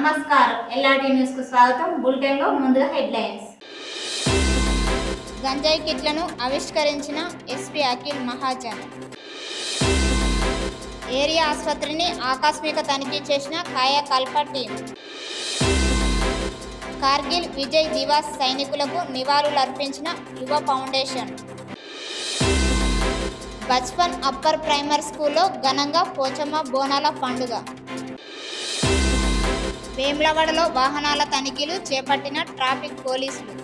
నమస్కారం LRT news కు స్వాగతం బులెటిన్ లో ముందుగా హెడ్లైన్స్ గంజాయి కిట్లను ఆవిష్కరించిన ఎస్పీ అఖిల్ మహాజన్ ఏరియా ఆసుపత్రిని ఆకస్మిక తనిఖీ చేసిన కాయకల్ప టీం కార్గిల్ విజయ్ దివాస్ సైనికులకు నివాళులర్పించిన యువ ఫౌండేషన్ బచ్పన్ అప్పర్ ప్రైమరీ స్కూల్లో ఘనంగా పోచమ్మ బోనాల పండుగ వేములవాడలో వాహనాల తనిఖీలు చేపట్టిన ట్రాఫిక్ పోలీసులు